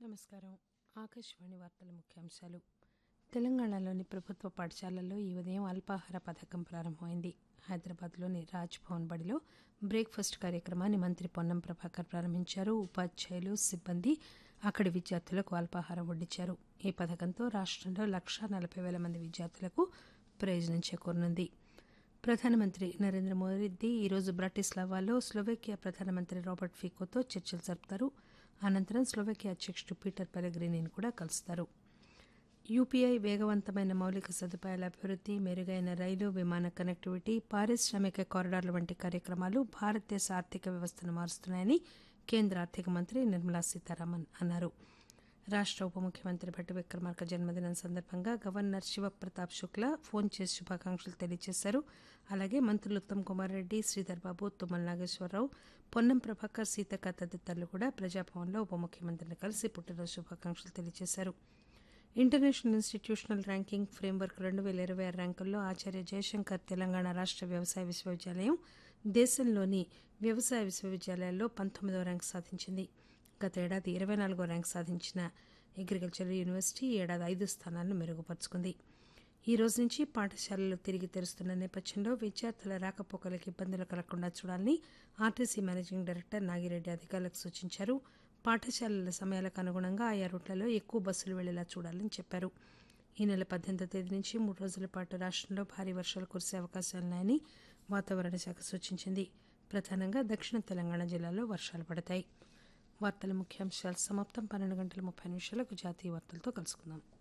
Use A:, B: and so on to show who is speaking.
A: నమస్కారం ఆకాశవాణి వార్తల ముఖ్యాంశాలు తెలంగాణలోని ప్రభుత్వ పాఠశాలల్లో ఈ ఉదయం అల్పాహార పథకం ప్రారంభమైంది హైదరాబాద్లోని రాజ్ భవన్ బడిలో బ్రేక్ఫాస్ట్ కార్యక్రమాన్ని మంత్రి పొన్నం ప్రభాకర్ ప్రారంభించారు ఉపాధ్యాయులు సిబ్బంది అక్కడి విద్యార్థులకు అల్పాహారం వడ్డించారు ఈ పథకంతో రాష్టంలో లక్షా నలభై వేల మంది విద్యార్థులకు ప్రయోజనం చేకూరనుంది ప్రధానమంత్రి నరేంద్ర మోదీ ఈరోజు బ్రాటిస్లావాలో స్లోవేకియా ప్రధానమంత్రి రాబర్ట్ ఫీకోతో చర్చలు జరుపుతారు అనంతరం స్లోవేకియా అధ్యక్షుడు పీటర్ పెలగ్రినీని కూడా కలుస్తారు యూపీఐ వేగవంతమైన మౌలిక సదుపాయాల అభివృద్ది మెరుగైన రైలు విమాన కనెక్టివిటీ పారిశ్రామిక కారిడార్ల వంటి కార్యక్రమాలు భారతదేశ ఆర్థిక వ్యవస్థను మారుస్తున్నాయని కేంద్ర ఆర్థిక మంత్రి నిర్మలా సీతారామన్ అన్నారు రాష్ట ఉప ముఖ్యమంత్రి భట్టి విక్రమార్క జన్మదినం సందర్భంగా గవర్నర్ శివప్రతాప్ శుక్లా ఫోన్ చేసి శుభాకాంక్షలు తెలియజేశారు అలాగే మంత్రులు ఉత్తమ్ కుమార్ రెడ్డి శ్రీధర్ బాబు తుమ్మల నాగేశ్వరరావు పొన్నం ప్రభాకర్ సీతక్క తదితరులు కూడా ప్రజాభవన్లో ఉప ముఖ్యమంత్రిని కలిసి పుట్టినరోజు శుభాకాంక్షలు తెలియజేశారు ఇంటర్నేషనల్ ఇన్స్టిట్యూషనల్ ర్యాంకింగ్ ఫ్రేమ్వర్క్ రెండు వేల ఇరవై ఆరు ర్యాంకుల్లో ఆచార్య జయశంకర్ తెలంగాణ రాష్ట వ్యవసాయ విశ్వవిద్యాలయం దేశంలోని వ్యవసాయ విశ్వవిద్యాలయాల్లో పంతొమ్మిదవ ర్యాంకు సాధించింది గత ఏడాది ఇరవై నాలుగో ర్యాంకు సాధించిన అగ్రికల్చర్ యూనివర్సిటీ ఈ ఏడాది ఐదు స్థానాలను మెరుగుపరుచుకుంది ఈ రోజు నుంచి పాఠశాలలు తిరిగి తెరుస్తున్న నేపథ్యంలో విద్యార్థుల రాకపోకలకు ఇబ్బందులు కలగకుండా చూడాలని ఆర్టీసీ మేనేజింగ్ డైరెక్టర్ నాగిరెడ్డి అధికారులకు సూచించారు పాఠశాలల సమయాలకు అనుగుణంగా ఆయా రూట్లలో ఎక్కువ బస్సులు వెళ్లేలా చూడాలని చెప్పారు ఈ నెల పద్దెనిమిదో తేదీ నుంచి మూడు రోజుల పాటు రాష్టంలో భారీ వర్షాలు కురిసే అవకాశాలున్నాయని వాతావరణ శాఖ సూచించింది ప్రధానంగా దక్షిణ తెలంగాణ జిల్లాలో వర్షాలు పడతాయి వార్తల ముఖ్యాంశాలు సమాప్తం పన్నెండు గంటల ముప్పై నిమిషాలకు జాతీయ వార్తలతో కలుసుకుందాం